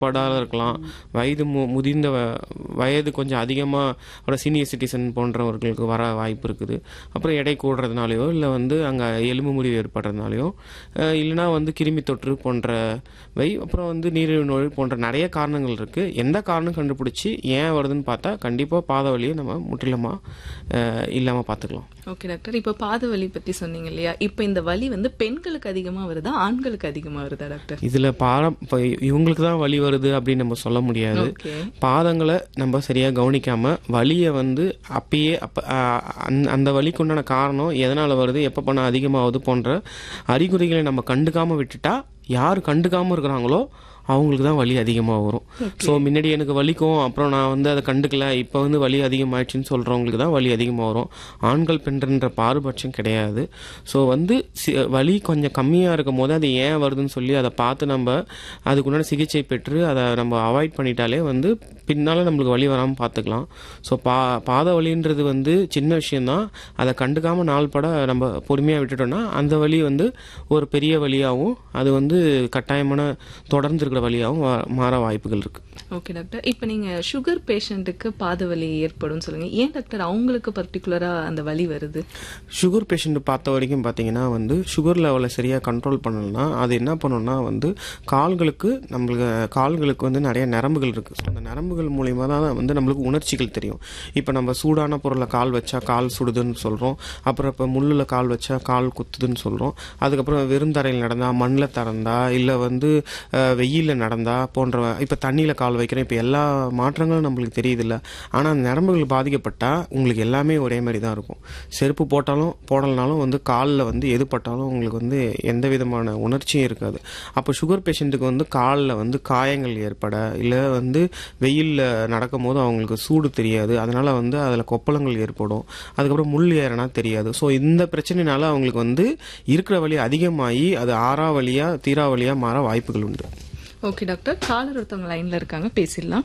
படாத இருக்கலாம் வயது மு முதிர்ந்த வ- வயது கொஞ்சம் அதிகமாக சீனியர் சிட்டிசன் போன்றவர்களுக்கு வர வாய்ப்பு இருக்குது அப்புறம் எடை கூடுறதுனாலையோ இல்லை வந்து அங்கே எலும்பு முறிவு ஏற்படுறதுனாலையோ அஹ், இல்லைனா வந்து கிருமி தொற்று போன்றவை அப்புறம் வந்து நீரிழிவு நோய் போன்ற நிறைய காரணங்கள் இருக்குது எந்த காரணம் கண்டுபிடிச்சி ஏன் வருதுன்னு பார்த்தா கண்டிப்பாக பாத வலியை நம்ம முற்றிலுமாக இல்லாமல் பார்த்துக்கலாம் ஓகே டாக்டர் இப்போ பாத வலி பத்தி சொன்னீங்க இல்லையா இப்போ இந்த வலி வந்து பெண்களுக்கு அதிகமா வருதா ஆண்களுக்கு அதிகமா வருதா டாக்டர் இதில் பாரம் இப்போ இவங்களுக்கு தான் வலி வருது அப்படின்னு நம்ம சொல்ல முடியாது ஓகே பாதங்களை நம்ம சரியாக கவனிக்காம வலியை வந்து அப்பயே அப்போ அந்த வலிக்கு உண்டான காரணம் எதனால் வருது எப்போ பண்ண அதிகமாகுது போன்ற அறிகுறிகளை நம்ம கண்டுக்காம விட்டுட்டா யார் கண்டுக்காம இருக்கிறாங்களோ அவங்களுக்கு தான் வலி அதிகமாக வரும் ஸோ முன்னாடி எனக்கு வலிக்கும் அப்புறம் நான் வந்து அதை கண்டுக்கல இப்போ வந்து வலி அதிகமாயிடுச்சுன்னு சொல்கிறவங்களுக்கு தான் வலி அதிகமாக வரும் ஆண்கள் பெண்ணுன்ற பாரபட்சம் கிடையாது ஸோ வந்து சி- வலி கொஞ்சம் கம்மியாக இருக்கும் போது அது ஏன் வருதுன்னு சொல்லி அதை பார்த்து நம்ம அதுக்குண்டான சிகிச்சை பெற்று அதை நம்ம அவாய்ட் பண்ணிட்டாலே வந்து பின்னால் நம்மளுக்கு வலி வராமல் பார்த்துக்கலாம் ஸோ பா பாத வலின்றது வந்து சின்ன விஷயந்தான் அதை கண்டுக்காமல் நாள் பட நம்ம பொறுமையாக விட்டுட்டோம்னா அந்த வலி வந்து ஒரு பெரிய வலியாகவும் அது வந்து கட்டாயமான தொடர்ந்து இருக்கிற வலியாகவும் வா- மாற வாய்ப்புகள் இருக்குது ஓகே டாக்டர் இப்போ நீங்க சுகர் பேஷண்ட்டுக்கு பாத வலி ஏற்படும் சொல்லுங்க ஏன் டாக்டர் அவங்களுக்கு பர்டிகுலரா அந்த வலி வருது சுகர் பேஷண்ட் பார்த்த வரைக்கும் பார்த்தீங்கன்னா வந்து சுகர் லெவலை சரியாக கண்ட்ரோல் பண்ணலன்னா அது என்ன பண்ணும்னா வந்து கால்களுக்கு நம்மளுக்கு கால்களுக்கு வந்து நிறைய நரம்புகள் இருக்குது ஸோ அந்த நரம்புகள் மூலியமாக தான் வந்து நம்மளுக்கு உணர்ச்சிகள் தெரியும் இப்போ நம்ம சூடான பொருளை கால் வச்சா கால் சுடுதுன்னு சொல்கிறோம் அப்புறம் இப்போ முள்ளில் கால் வச்சா கால் குத்துதுன்னு சொல்கிறோம் அதுக்கப்புறம் வெறுந்தரையில் நடந்தா மண்ணில் திறந்தா இல்லை வந்து வெயிலில் நடந்தா போன்ற இப்போ தண்ணியில் கால் வைக்கிறோம் இப்போ எல்லா மாற்றங்களும் நம்மளுக்கு தெரியுதில்ல ஆனால் அந்த நரம்புகள் பாதிக்கப்பட்டால் உங்களுக்கு எல்லாமே ஒரே மாதிரி தான் இருக்கும் செருப்பு போட்டாலும் போடலனாலும் வந்து காலில் வந்து எது பட்டாலும் உங்களுக்கு வந்து எந்த விதமான உணர்ச்சியும் இருக்காது அப்போ சுகர் பேஷண்ட்டுக்கு வந்து காலில் வந்து காயங்கள் ஏற்பட இல்லை வந்து வெயிலில் நடக்கும் போது அவங்களுக்கு சூடு தெரியாது அதனால் வந்து அதில் கொப்பளங்கள் ஏற்படும் அதுக்கப்புறம் முள் ஏறனா தெரியாது ஸோ இந்த பிரச்சனைனால அவங்களுக்கு வந்து இருக்கிற வலி அதிகமாகி அது ஆறா வழியாக தீரா வழியாக மாற வாய்ப்புகள் உண்டு ஓகே டாக்டர் காலர் ஒருத்தவங்க லைன்ல இருக்காங்க பேசிடலாம்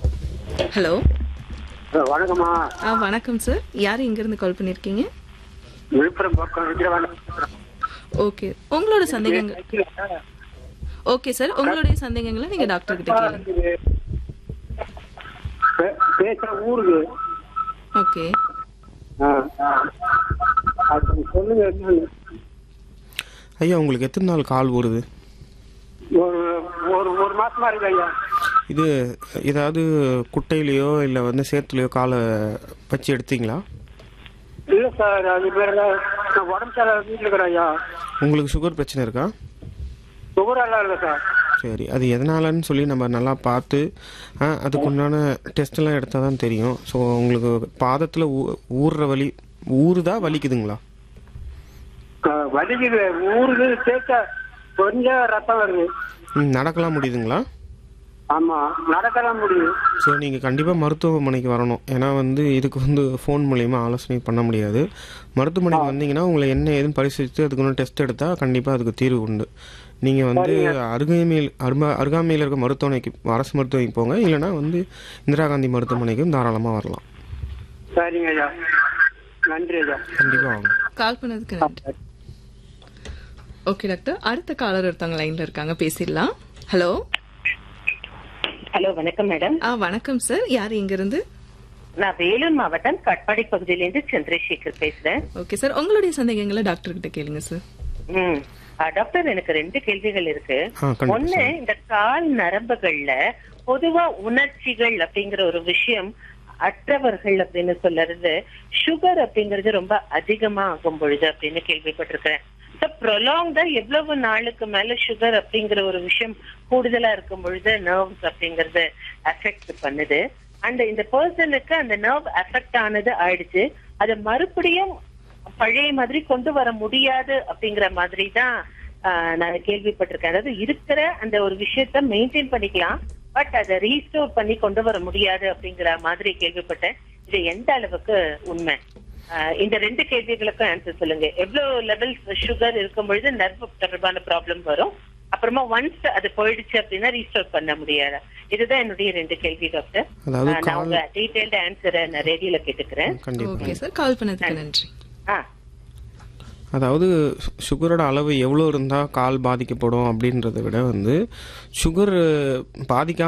ஹலோ வணக்கம்மா ஆ வணக்கம் சார் யார் எங்க இருந்து கால் பண்ணிருக்கீங்க விழுப்புரம் பக்கம் விக்கிரவாண்டி ஓகே உங்களோட சந்தேகங்கள் ஓகே சார் உங்களுடைய சந்தேகங்களை நீங்க டாக்டர் கிட்ட கேளுங்க பே- பேசுற ஊருக்கு ஓகே ஆ, ஆ. அது சொல்லுங்க என்னன்னு. ஐயா உங்களுக்கு எத்தனை நாள் கால் வருது ஒரு ஒரு ஒரு மாசமா இருக்கு ஐயா இது ஏதாவது குட்டையிலையோ இல்லை வந்து சேத்துலையோ காலை வச்சு எடுத்தீங்களா இல்ல சார் அது பேர் என்ன? நான் உடம்பு சார் வீட்டுல இருக்கிறேன் ஐயா உங்களுக்கு சுகர் பிரச்சனை இருக்கா சுகர் எல்லாம் இல்லை சார் சரி அது எதனாலன்னு சொல்லி நம்ம நல்லா பார்த்து ஆ, அதுக்குண்டான டெஸ்ட்லாம் எடுத்தால் தான் தெரியும் ஸோ உங்களுக்கு பாதத்தில் ஊறுற வலி ஊறுதா வலிக்குதுங்களா ஆ, வலிக்குது ஊருக்கு சேர்த்த கொஞ்சம் ரத்தம் வருது ம், நடக்கலாம் முடியுதுங்களா ஆமா நடக்கலாம் முடியும் ஸோ நீங்கள் கண்டிப்பாக மருத்துவமனைக்கு வரணும் ஏன்னா வந்து இதுக்கு வந்து ஃபோன் மூலயமா ஆலோசனை பண்ண முடியாது மருத்துவமனைக்கு வந்தீங்கன்னா உங்களை என்ன ஏதுன்னு பரிசீலித்து அதுக்குன்னு டெஸ்ட் எடுத்தால் கண்டிப்பாக அதுக்கு தீர்வு உண்டு நீங்கள் வந்து அருகாமையில் அருமா அருகாமையில் இருக்க மருத்துவமனைக்கு அரசு மருத்துவமனைக்கு போங்க இல்லைன்னா வந்து இந்திரா காந்தி மருத்துவமனைக்கும் தாராளமாக வரலாம் சரிங்க ஐயா நன்றி ஐயா கண்டிப்பாக வாங்க கால் பண்ணதுக்கு நன்றி ஓகே டாக்டர் அடுத்த காலர் ஒருத்தவங்க லைன்ல இருக்காங்க பேசிடலாம் ஹலோ ஹலோ வணக்கம் மேடம் ஆ வணக்கம் சார் யார் எங்க இருந்து நான் வேலூர் மாவட்டம் கட்பாடி பகுதியிலிருந்து சந்திரசேகர் பேசுறேன் ஓகே சார் உங்களுடைய சந்தேகங்களை டாக்டர் கிட்ட கேளுங்க சார் ம். ஆ, டாக்டர் எனக்கு ரெண்டு கேள்விகள் இருக்கு ஆ, கண்டிப்பா ஒண்ணு சொல்லுங்க. இந்த கால் நரம்புகள்ல பொதுவா உணர்ச்சிகள் அப்படிங்கிற ஒரு விஷயம் அற்றவர்கள் அப்படின்னு சொல்றது சுகர் அப்படிங்கிறது ரொம்ப அதிகமா ஆகும் பொழுது அப்படின்னு கேள்விப்பட்டிருக்கிறேன் ப்ரொலாங்டா எவ்வளவு நாளுக்கு மேல சுகர் அப்படிங்கிற ஒரு விஷயம் கூடுதலா இருக்கும் பொழுது நர்வ்ஸ் அப்படிங்கறது அஃபெக்ட் பண்ணுது அண்ட் இந்த பர்சனுக்கு அந்த நர்வ் அஃபெக்ட் ஆனது ஆயிடுச்சு அதை மறுபடியும் பழைய மாதிரி கொண்டு வர முடியாது அப்படிங்கிற மாதிரி தான் ஆஹ், நான் கேள்விப்பட்டிருக்கேன் அதாவது இருக்கிற அந்த ஒரு விஷயத்த மெயின்டைன் பண்ணிக்கலாம் பட் அதை ரீஸ்டோர் பண்ணி கொண்டு வர முடியாது அப்படிங்கிற மாதிரி கேள்விப்பட்டேன் இது எந்த அளவுக்கு உண்மை ஆஹ், இந்த ரெண்டு கேள்விகளுக்கும் ஆன்சர் சொல்லுங்க எவ்வளவு லெவல்ஸ் சுகர் இருக்கும் பொழுது நர்வு தொடர்பான ப்ராப்ளம் வரும் அப்புறமா ஒன்ஸ் அது போயிடுச்சு அப்படின்னா ரீஸ்டோர் பண்ண முடியாது இதுதான் என்னுடைய ரெண்டு கேள்வி டாக்டர் அதாவது ஆஹ், நான் கால் உங்க டீடைல்டு ஆன்சரை நான் ரேடியோல கேட்டுக்கிறேன் கண்டிப்பாக ஓகே சார் கால் பண்ணதுக்கு நன்றி ஆ அதாவது சு- சுகரோட அளவு எவ்வளோ இருந்தால் கால் பாதிக்கப்படும் அப்படின்றத விட வந்து சுகர் பாதிக்காம